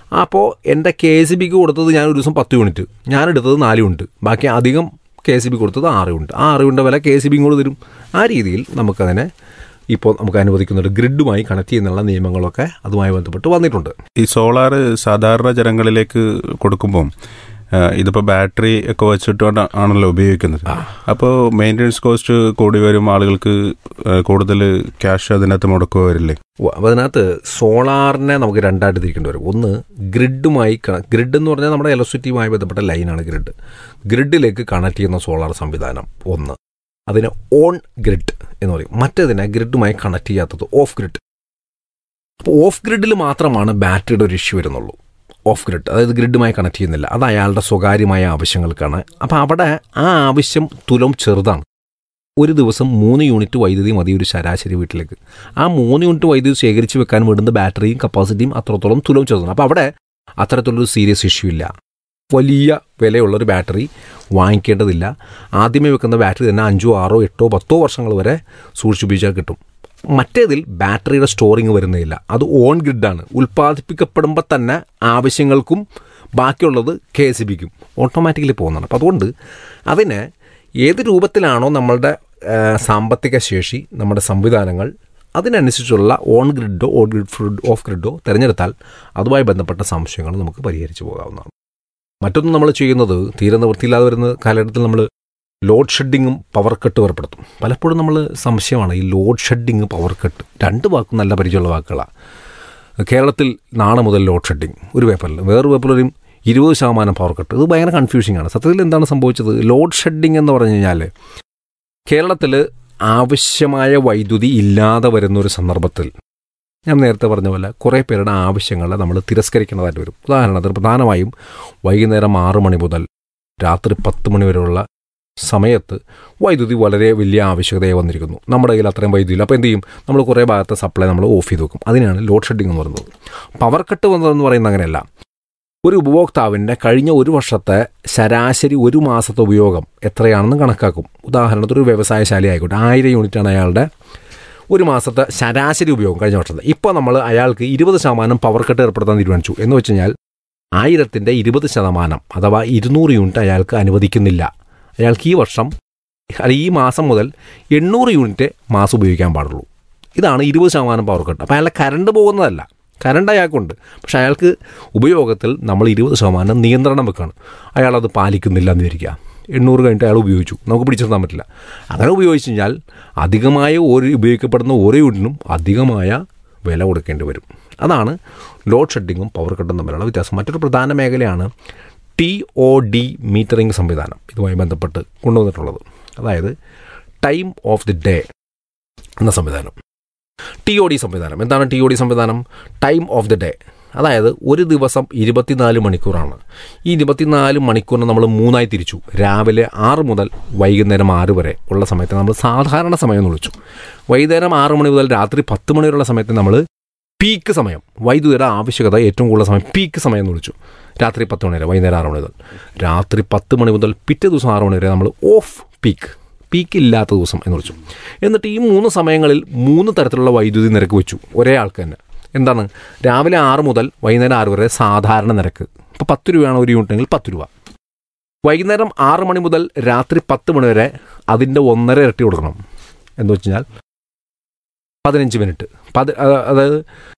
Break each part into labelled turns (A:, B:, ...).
A: അപ്പോൾ എൻ്റെ K C ബിക്ക് കൊടുത്തത് ഞാൻ ഒരു ദിവസം പത്ത് യൂണിറ്റ് ഞാൻ എടുത്തത് നാല് യൂണിറ്റ് ബാക്കി അധികം കെ സി ബി കൊടുത്തത് ആറ് യൂണിറ്റ് ആ ആറ് യൂണിറ്റ് വില കെ സി ബിയും കൂടെ തരും ആ രീതിയിൽ നമുക്കതിനെ ഇപ്പോൾ നമുക്ക് അനുവദിക്കുന്നുണ്ട് ഗ്രിഡുമായി കണക്ട് ചെയ്യുന്നുള്ള നിയമങ്ങളൊക്കെ അതുമായി ബന്ധപ്പെട്ട് വന്നിട്ടുണ്ട്
B: ഈ സോളാർ സാധാരണ ജനങ്ങളിലേക്ക് കൊടുക്കുമ്പം ആ, ഇതിപ്പോ ബാറ്ററി ഒക്കെ വെച്ചിട്ട് ആണല്ലോ ഉപയോഗിക്കുന്നത് അപ്പോൾ മെയിൻ്റനൻസ് കോസ്റ്റ് കൂടി വരും ആളുകൾക്ക് ആ, കൂടുതൽ ക്യാഷ് അതിനകത്ത് മുടക്കുക വരില്ലേ
A: ഉവ്വ്. അപ്പോൾ അതിനകത്ത് സോളാറിനെ നമുക്ക് രണ്ടായിട്ട് തിരിക്കേണ്ടി വരും ഒന്ന് ഗ്രിഡുമായി ഗ്രിഡ് എന്ന് പറഞ്ഞാൽ നമ്മുടെ ഇലക്ട്രിസിറ്റിയുമായി ബന്ധപ്പെട്ട ലൈനാണ് ഗ്രിഡ് ഗ്രിഡിലേക്ക് കണക്ട് ചെയ്യുന്ന സോളാർ സംവിധാനം ഒന്ന് അതിന് ഓൺ ഗ്രിഡ് എന്ന് പറയും മറ്റേതിനെ ഗ്രിഡുമായി കണക്ട് ചെയ്യാത്തത് ഓഫ് ഗ്രിഡ് അപ്പോൾ ഓഫ് ഗ്രിഡിൽ മാത്രമാണ് ബാറ്ററിയുടെ ഒരു ഇഷ്യൂ വരുന്നുള്ളൂ ഓഫ് ഗ്രിഡ് അതായത് ഗ്രിഡുമായി കണക്ട് ചെയ്യുന്നില്ല അത് അയാളുടെ സ്വകാര്യമായ ആവശ്യങ്ങൾക്കാണ് അപ്പോൾ അവിടെ ആ ആവശ്യം തുലം ചെറുതാണ് ഒരു ദിവസം മൂന്ന് യൂണിറ്റ് വൈദ്യുതി മതി ഒരു ശരാശരി വീട്ടിലേക്ക് ആ മൂന്ന് യൂണിറ്റ് വൈദ്യുതി ശേഖരിച്ച് വെക്കാൻ വേണ്ടുന്ന ബാറ്ററിയും കപ്പാസിറ്റിയും അത്രത്തോളം തുലം ചെറുതാണ് അപ്പോൾ അവിടെ അത്തരത്തിലൊരു സീരിയസ് ഇഷ്യൂ ഇല്ല വലിയ വിലയുള്ളൊരു ബാറ്ററി വാങ്ങിക്കേണ്ടതില്ല ആദ്യമേ വെക്കുന്ന ബാറ്ററി തന്നെ അഞ്ചോ ആറോ എട്ടോ പത്തോ വർഷങ്ങൾ വരെ സൂക്ഷിച്ചുപയോഗിച്ചാൽ കിട്ടും മറ്റേതിൽ ബാറ്ററിയുടെ സ്റ്റോറിങ് വരുന്നില്ല അത് ഓൺ ഗ്രിഡാണ് ഉൽപ്പാദിപ്പിക്കപ്പെടുമ്പോൾ തന്നെ ആവശ്യങ്ങൾക്കും ബാക്കിയുള്ളത് കെ എസ് ബിക്കും ഓട്ടോമാറ്റിക്കലി പോകുന്നതാണ് അപ്പോൾ അതുകൊണ്ട് അതിന് ഏത് രൂപത്തിലാണോ നമ്മളുടെ ആ, സാമ്പത്തിക ശേഷി നമ്മുടെ സംവിധാനങ്ങൾ അതിനനുസരിച്ചുള്ള ഓൺ ഗ്രിഡോ ഓൺ ഗ്രിഡ് ഫ്രിഡ് ഓഫ് ഗ്രിഡോ തിരഞ്ഞെടുത്താൽ അതുമായി ബന്ധപ്പെട്ട സംശയങ്ങൾ നമുക്ക് പരിഹരിച്ചു പോകാവുന്നതാണ് മറ്റൊന്ന് നമ്മൾ ചെയ്യുന്നത് തീരെ നിവൃത്തിയില്ലാതെ വരുന്ന കാലഘട്ടത്തിൽ നമ്മൾ ലോഡ് ഷെഡിങ്ങും പവർ കട്ട് ഏർപ്പെടുത്തും പലപ്പോഴും നമ്മൾ സംശയമാണ് ഈ ലോഡ് ഷെഡിങ് പവർ കട്ട് രണ്ട് വാക്കും നല്ല പരിചയമുള്ള വാക്കുകളാണ് കേരളത്തിൽ നാളെ മുതൽ ലോഡ് ഷെഡിങ് ഒരു പേപ്പറിൽ വേറൊരു പേപ്പറിൽ ഇരുപത് ശതമാനം പവർ കട്ട് ഇത് ഭയങ്കര കൺഫ്യൂഷിംഗ് ആണ് സത്യത്തിൽ എന്താണ് സംഭവിച്ചത് ലോഡ് ഷെഡിങ് എന്ന് പറഞ്ഞു കഴിഞ്ഞാൽ കേരളത്തിൽ ആവശ്യമായ വൈദ്യുതി ഇല്ലാതെ വരുന്ന ഒരു സന്ദർഭത്തിൽ ഞാൻ നേരത്തെ പറഞ്ഞ പോലെ കുറേ പേരുടെ ആവശ്യങ്ങളെ നമ്മൾ തിരസ്കരിക്കേണ്ടതായിട്ട് വരും ഉദാഹരണത്തിന് പ്രധാനമായും വൈകുന്നേരം ആറ് മണി മുതൽ രാത്രി പത്ത് മണി വരെയുള്ള സമയത്ത് വൈദ്യുതി വളരെ വലിയ ആവശ്യകതയായി വന്നിരിക്കുന്നു നമ്മുടെ കയ്യിൽ അത്രയും വൈദ്യുതി ഇല്ല അപ്പോൾ എന്ത് ചെയ്യും നമ്മൾ കുറേ ഭാഗത്തെ സപ്ലൈ നമ്മൾ ഓഫ് ചെയ്ത് വെക്കും അതിനാണ് ലോഡ് ഷെഡിംഗ് എന്ന് പറയുന്നത് പവർ കട്ട് വന്നതെന്ന് പറയുന്നത് അങ്ങനെയല്ല ഒരു ഉപഭോക്താവിൻ്റെ കഴിഞ്ഞ ഒരു വർഷത്തെ ശരാശരി ഒരു മാസത്തെ ഉപയോഗം എത്രയാണെന്ന് കണക്കാക്കും ഉദാഹരണത്തിന് ഒരു വ്യവസായശാല ആയിക്കോട്ടെ ആയിരം യൂണിറ്റാണ് അയാളുടെ ഒരു മാസത്തെ ശരാശരി ഉപയോഗം കഴിഞ്ഞ വർഷത്തെ ഇപ്പോൾ നമ്മൾ അയാൾക്ക് ഇരുപത് ശതമാനം പവർ കട്ട് ഏർപ്പെടുത്താൻ തീരുമാനിച്ചു എന്ന് വെച്ച് കഴിഞ്ഞാൽ ആയിരത്തിൻ്റെ ഇരുപത് ശതമാനം അഥവാ ഇരുന്നൂറ് യൂണിറ്റ് അയാൾക്ക് അനുവദിക്കുന്നില്ല അയാൾക്ക് ഈ വർഷം അല്ല ഈ മാസം മുതൽ എണ്ണൂറ് യൂണിറ്റ് മാസം ഉപയോഗിക്കാൻ പാടുള്ളൂ ഇതാണ് ഇരുപത് ശതമാനം പവർ കട്ട് അപ്പോൾ അയാളുടെ കറണ്ട് പോകുന്നതല്ല കറണ്ട് അയാൾക്കുണ്ട് പക്ഷെ അയാൾക്ക് ഉപയോഗത്തിൽ നമ്മൾ ഇരുപത് ശതമാനം നിയന്ത്രണം വെക്കുകയാണ് അയാളത് പാലിക്കുന്നില്ല എന്ന് വിചാരിക്കുക എണ്ണൂറ് കഴിഞ്ഞിട്ട് അയാൾ ഉപയോഗിച്ചു നമുക്ക് പിടിച്ചിർത്താൻ പറ്റില്ല അങ്ങനെ ഉപയോഗിച്ച് കഴിഞ്ഞാൽ അധികമായ ഒരു ഉപയോഗിക്കപ്പെടുന്ന ഓരോ യൂണിറ്റിനും അധികമായ വില കൊടുക്കേണ്ടി വരും അതാണ് ലോഡ് ഷെഡിങ്ങും പവർ കട്ടും തമ്മിലുള്ള വ്യത്യാസം മറ്റൊരു പ്രധാന മേഖലയാണ് ടി ഒ ഡി മീറ്ററിംഗ് സംവിധാനം ഇതുമായി ബന്ധപ്പെട്ട് കൊണ്ടുവന്നിട്ടുള്ളത് അതായത് ടൈം ഓഫ് ദി ഡേ എന്ന സംവിധാനം ടി ഒ ഡി സംവിധാനം എന്താണ് ടി ഒ ഡി സംവിധാനം ടൈം ഓഫ് ദി ഡേ അതായത് ഒരു ദിവസം ഇരുപത്തിനാല് മണിക്കൂറാണ് ഈ ഇരുപത്തിനാല് മണിക്കൂറിന് നമ്മൾ മൂന്നായി തിരിച്ചു രാവിലെ ആറ് മുതൽ വൈകുന്നേരം ആറ് വരെ ഉള്ള സമയത്ത് നമ്മൾ സാധാരണ സമയം എന്ന് വിളിച്ചു വൈകുന്നേരം ആറ് മണി മുതൽ രാത്രി പത്ത് മണി വരെയുള്ള സമയത്ത് നമ്മൾ പീക്ക് സമയം വൈദ്യുതിയുടെ ആവശ്യകത ഏറ്റവും കൂടുതൽ സമയം പീക്ക് സമയം എന്ന് വിളിച്ചു രാത്രി പത്ത് മണി വരെ വൈകുന്നേരം ആറ് മണി മുതൽ രാത്രി പത്ത് മണി മുതൽ പിറ്റേ ദിവസം ആറ് മണി വരെ നമ്മൾ ഓഫ് പീക്ക് പീക്ക് ഇല്ലാത്ത ദിവസം എന്ന് വിളിച്ചു എന്നിട്ട് ഈ മൂന്ന് സമയങ്ങളിൽ മൂന്ന് തരത്തിലുള്ള വൈദ്യുതി നിരക്ക് വെച്ചു ഒരേ ആൾക്ക് തന്നെ എന്താണ് രാവിലെ ആറ് മുതൽ വൈകുന്നേരം ആറ് വരെ സാധാരണ നിരക്ക് ഇപ്പോൾ പത്ത് രൂപയാണ് ഒരു യൂണിറ്റെങ്കിൽ പത്ത് രൂപ വൈകുന്നേരം ആറ് മണി മുതൽ രാത്രി പത്ത് മണി വരെ അതിൻ്റെ ഒന്നര ഇരട്ടി കൊടുക്കണം എന്ന് വെച്ച് കഴിഞ്ഞാൽ പതിനഞ്ച് മിനിറ്റ് പത് അത- അതായത്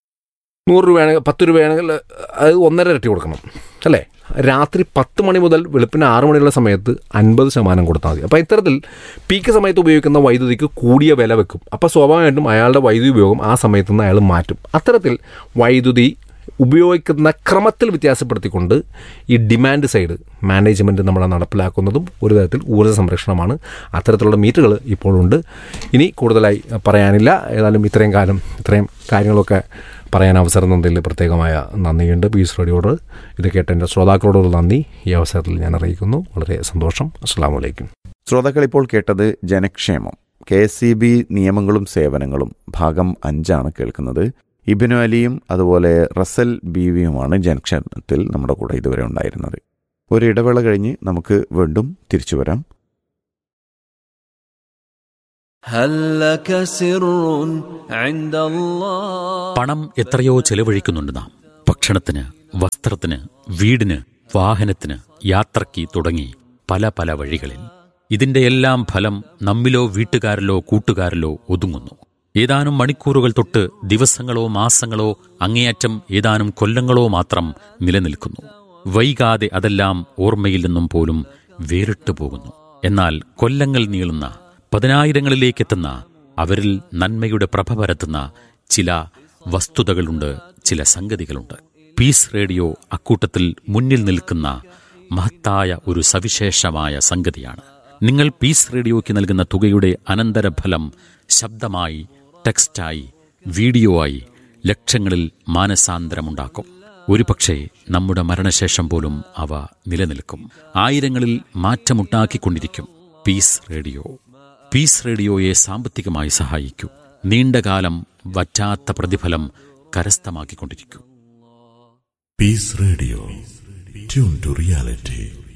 A: നൂറ് രൂപയാണെങ്കിൽ പത്ത് രൂപയാണെങ്കിൽ അത് ഒന്നര ഇരട്ടി കൊടുക്കണം അല്ലേ രാത്രി പത്ത് മണി മുതൽ വെളുപ്പിന് ആറ് മണിയുള്ള സമയത്ത് അൻപത് ശതമാനം കൊടുത്താൽ മതി അപ്പോൾ ഇത്തരത്തിൽ പീക്ക് സമയത്ത് ഉപയോഗിക്കുന്ന വൈദ്യുതിക്ക് കൂടിയ വില വെക്കും അപ്പോൾ സ്വാഭാവികമായിട്ടും അയാളുടെ വൈദ്യുതി ഉപയോഗം ആ സമയത്ത് നിന്ന് അയാൾ മാറ്റും അത്തരത്തിൽ വൈദ്യുതി ഉപയോഗിക്കുന്ന ക്രമത്തിൽ വ്യത്യാസപ്പെടുത്തിക്കൊണ്ട് ഈ ഡിമാൻഡ് സൈഡ് മാനേജ്മെൻറ്റ് നമ്മൾ നടപ്പിലാക്കുന്നതും ഒരു തരത്തിൽ ഊർജ്ജ സംരക്ഷണമാണ് അത്തരത്തിലുള്ള മീറ്ററുകൾ ഇപ്പോഴുണ്ട് ഇനി കൂടുതലായി പറയാനില്ല ഏതായാലും ഇത്രയും കാലം ഇത്രയും കാര്യങ്ങളൊക്കെ പറയാൻ അവസരം തന്നതിൽ പ്രത്യേകമായ നന്ദിയുണ്ട് പീസ് റേഡിയോട് ഇത് കേട്ട എൻ്റെ ശ്രോതാക്കളോടുള്ള നന്ദി ഈ അവസരത്തിൽ ഞാൻ അറിയിക്കുന്നു വളരെ സന്തോഷം അസ്സാം വലൈക്കും
C: ശ്രോതാക്കൾ ഇപ്പോൾ കേട്ടത് ജനക്ഷേമം കെ എസ് സി ബി നിയമങ്ങളും സേവനങ്ങളും ഭാഗം അഞ്ചാണ് കേൾക്കുന്നത് ഇബിനു അലിയും അതുപോലെ റസൽ ബീവിയുമാണ് ജനക്ഷേമത്തിൽ നമ്മുടെ കൂടെ ഇതുവരെ ഉണ്ടായിരുന്നത് ഒരു ഇടവേള കഴിഞ്ഞ് നമുക്ക് വീണ്ടും തിരിച്ചു വരാം
D: هل لك سر عند الله
E: പണം എത്രയോ ചെലവഴിക്കുന്നുണ്ട് നാം ഭക്ഷണത്തിന് വസ്ത്രത്തിന് വീടിന് വാഹനത്തിന് യാത്രയ്ക്ക് തുടങ്ങി പല പല വഴികളിൽ ഇതിന്റെ എല്ലാം ഫലം നമ്മിലോ വീട്ടുകാരിലോ കൂട്ടുകാരിലോ ഒതുങ്ങുന്നു ഏതാനും മണിക്കൂറുകൾ തൊട്ട് ദിവസങ്ങളോ മാസങ്ങളോ അങ്ങേയറ്റം ഏതാനും കൊല്ലങ്ങളോ മാത്രം നിലനിൽക്കുന്നു വൈകാതെ അതെല്ലാം ഓർമ്മയിൽ നിന്നും പോലും വേറിട്ടു പോകുന്നു എന്നാൽ കൊല്ലങ്ങൾ നീളുന്ന പതിനായിരങ്ങളിലേക്കെത്തുന്ന അവരിൽ നന്മയുടെ പ്രഭ പരത്തുന്ന ചില വസ്തുതകളുണ്ട് ചില സംഗതികളുണ്ട് പീസ് റേഡിയോ അക്കൂട്ടത്തിൽ മുന്നിൽ നിൽക്കുന്ന മഹത്തായ ഒരു സവിശേഷമായ സംഗതിയാണ് നിങ്ങൾ പീസ് റേഡിയോയ്ക്ക് നൽകുന്ന തുകയുടെ അനന്തരഫലം ശബ്ദമായി ടെക്സ്റ്റായി വീഡിയോ ആയി ലക്ഷങ്ങളിൽ മാനസാന്തരമുണ്ടാക്കും ഒരുപക്ഷെ നമ്മുടെ മരണശേഷം പോലും അവ നിലനിൽക്കും ആയിരങ്ങളിൽ മാറ്റമുണ്ടാക്കിക്കൊണ്ടിരിക്കും പീസ് റേഡിയോ പീസ് റേഡിയോയെ സാമ്പത്തികമായി സഹായിക്കൂ നീണ്ടകാലം വറ്റാത്ത പ്രതിഫലം കരസ്ഥമാക്കിക്കൊണ്ടിരിക്കൂ
F: Peace Radio. Tune to reality.